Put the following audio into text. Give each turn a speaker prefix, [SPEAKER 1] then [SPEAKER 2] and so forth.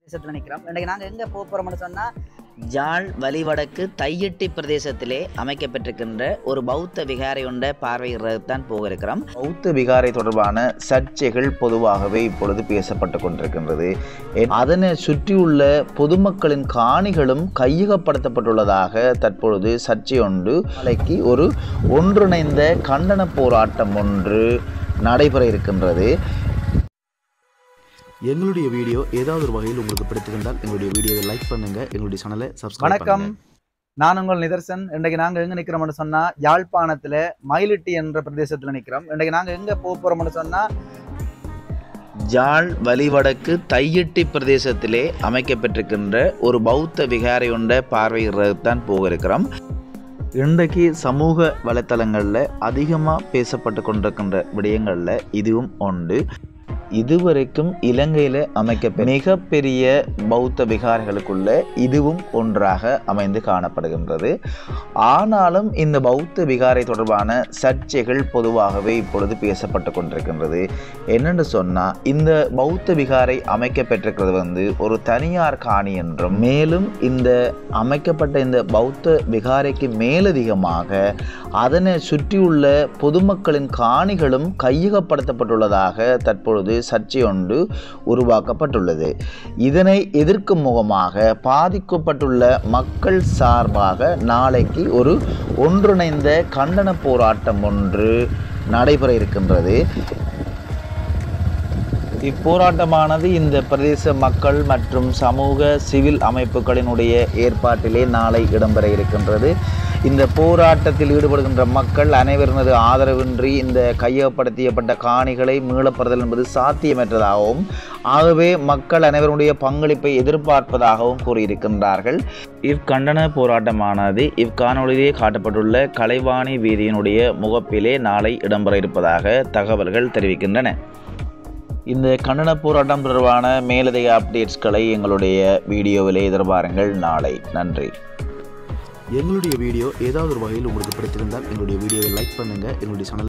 [SPEAKER 1] பிரதேசத்தில் நிற்கிறோம் இன்றைக்கு நாங்கள் எங்கே போக போகிறோம்னு சொன்னால்
[SPEAKER 2] ஜாழ் வலிவடக்கு தையிட்டி பிரதேசத்திலே அமைக்கப்பட்டிருக்கின்ற ஒரு பௌத்த விகாரை ஒன்றை பார்வையிடுறது தான் போக இருக்கிறோம்
[SPEAKER 3] பௌத்த விகாரை தொடர்பான சர்ச்சைகள் பொதுவாகவே இப்பொழுது பேசப்பட்டு கொண்டிருக்கின்றது எ- அதனை சுற்றியுள்ள பொதுமக்களின் காணிகளும் கையகப்படுத்தப்பட்டுள்ளதாக தற்பொழுது சர்ச்சை ஒன்று நாளைக்கு ஒரு ஒன்றிணைந்த கண்டன போராட்டம் ஒன்று நடைபெற இருக்கின்றது
[SPEAKER 4] எங்களுடைய வீடியோ ஏதாவது ஒரு வகையில் உங்களுக்கு பிடித்திருந்தால் எங்களுடைய வீடியோவை லைக் பண்ணுங்க எங்களுடைய சேனலை சப்ஸ்கிரைப்
[SPEAKER 1] வணக்கம்
[SPEAKER 4] பண்ணுங்க
[SPEAKER 1] நான் உங்கள் நிதர்சன் இன்றைக்கு நாங்கள் எங்கே நிற்கிறோம்னு சொன்னால் யாழ்ப்பாணத்தில் மயிலிட்டி என்ற பிரதேசத்தில் நிற்கிறோம் இன்றைக்கு நாங்கள் எங்கே போக போகிறோம்னு சொன்னால்
[SPEAKER 3] ஜாழ் வலிவடக்கு தையிட்டி பிரதேசத்திலே அமைக்கப்பட்டிருக்கின்ற ஒரு பௌத்த விகாரை ஒன்றை பார்வையிடுறது தான் போக இருக்கிறோம் இன்றைக்கு சமூக வலைத்தளங்களில் அதிகமாக பேசப்பட்டு கொண்டிருக்கின்ற விடயங்களில் இதுவும் உண்டு இதுவரைக்கும் இலங்கையில் அமைக்க மிகப்பெரிய பௌத்த விகாரைகளுக்குள்ள இதுவும் ஒன்றாக அமைந்து காணப்படுகின்றது ஆனாலும் இந்த பௌத்த விகாரை தொடர்பான சர்ச்சைகள் பொதுவாகவே இப்பொழுது பேசப்பட்டு கொண்டிருக்கின்றது என்னென்னு சொன்னால் இந்த பௌத்த விகாரை அமைக்கப்பட்டிருக்கிறது வந்து ஒரு தனியார் காணி என்றும் மேலும் இந்த அமைக்கப்பட்ட இந்த பௌத்த விகாரைக்கு மேலதிகமாக அதனை சுற்றியுள்ள பொதுமக்களின் காணிகளும் கையகப்படுத்தப்பட்டுள்ளதாக தற்பொழுது சர்ச்சை ஒன்று உருவாக்கப்பட்டுள்ளது இதனை எதிர்க்கும் முகமாக பாதிக்கப்பட்டுள்ள மக்கள் சார்பாக நாளைக்கு ஒரு ஒன்றிணைந்த கண்டன போராட்டம் ஒன்று நடைபெற இருக்கின்றது இப்போராட்டமானது இந்த பிரதேச மக்கள் மற்றும் சமூக சிவில் அமைப்புகளினுடைய ஏற்பாட்டிலே நாளை இடம்பெற இருக்கின்றது இந்த போராட்டத்தில் ஈடுபடுகின்ற மக்கள் அனைவரினது ஆதரவின்றி இந்த கையகப்படுத்தியப்பட்ட காணிகளை மீளப்படுதல் என்பது சாத்தியமற்றதாகவும் ஆகவே மக்கள் அனைவருடைய பங்களிப்பை எதிர்பார்ப்பதாகவும் கூறியிருக்கின்றார்கள் இக்கண்டன போராட்டமானது இக்காணொலியிலே காட்டப்பட்டுள்ள கலைவாணி வீதியினுடைய முகப்பிலே நாளை இடம்பெற இருப்பதாக தகவல்கள் தெரிவிக்கின்றன இந்த கண்டன போராட்டம் தொடர்பான மேலதிக அப்டேட்ஸ்களை எங்களுடைய வீடியோவிலே எதிர்பாருங்கள் நாளை நன்றி
[SPEAKER 4] எங்களுடைய வீடியோ ஏதாவது ஒரு வகையில் உங்களுக்கு பிடித்திருந்தால் எங்களுடைய வீடியோவை லைக் பண்ணுங்க எங்களுடைய சேனலை